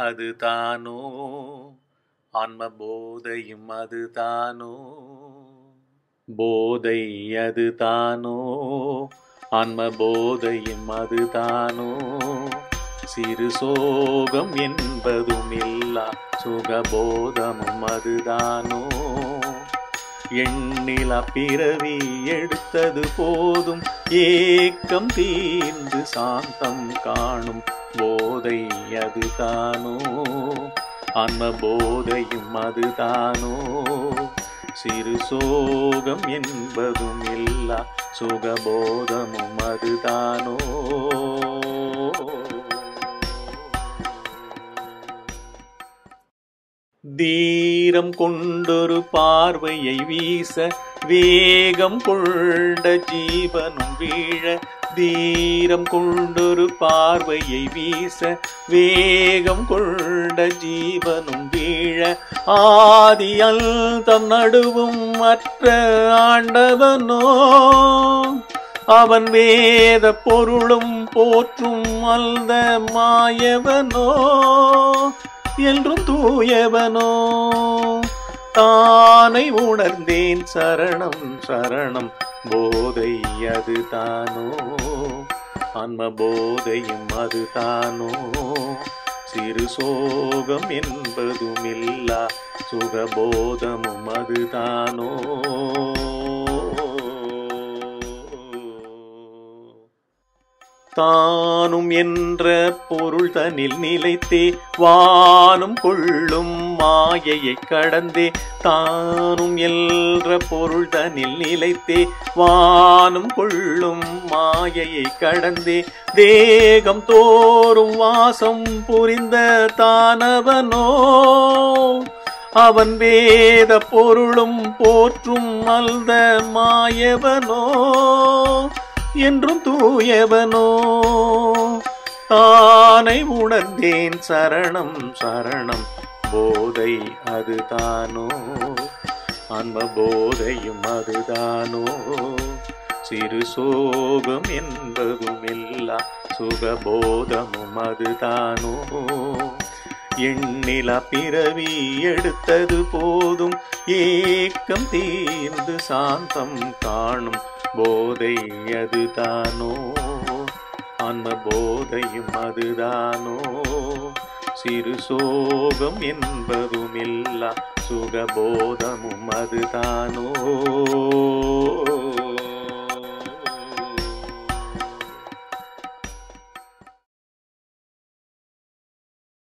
அதுதானோ ஆன்ம போதையும் அதுதானோ போதை அதுதானோ ஆன்ம போதையும் அதுதானோ சிறு சோகம் என்பதும் இல்லா சுகபோதமும் அதுதானோ எண்ணில பிறவி எடுத்தது போதும் ஏக்கம் தீர்ந்து சாந்தம் காணும் போதை அதுதானோ ஆன்ம போதையும் அதுதானோ சிறு சோகம் என்பதும் இல்லா சுகபோதமும் அதுதானோ தீரம் கொண்டொரு பார்வையை வீச வேகம் கொண்ட ஜீவனும் வீழ தீரம் கொண்டொரு பார்வையை வீச வேகம் கொண்ட ஜீவனும் வீழ ஆதி அந்தம் நடுவும் மற்ற ஆண்டவனோ அவன் வேத பொருளும் போற்றும் அல்த மாயவனோ என்றும் தூயவனோ தானை உணர்ந்தேன் சரணம் சரணம் போதை அதுதானோ ஆன்ம போதையும் அதுதானோ சிறு சோகம் என்பதுமில்லா சுகபோதமும் அதுதானோ தானும் என்ற பொருள் தனில் நிலைத்தே வானும் கொள்ளும் மாயையை கடந்தே தானும் என்ற பொருள் தனில் நிலைத்தே வானும் கொள்ளும் மாயையை கடந்தே தேகம் தோறும் வாசம் புரிந்த தானவனோ அவன் வேத பொருளும் போற்றும் அல்த மாயவனோ என்றும் தூயவனோ தானை உணர்ந்தேன் சரணம் சரணம் போதை அதுதானோ ஆன்ம போதையும் அதுதானோ சிறு சோகம் என்பதும் இல்லா சுகபோதமும் அதுதானோ எண்ணில பிறவி எடுத்தது போதும் ஏக்கம் தீர்ந்து சாந்தம் காணும் போதை அதுதானோ ஆன்ம போதையும் அதுதானோ சிறு சோகம் என்பதுமில்லா சுகபோதமும் அதுதானோ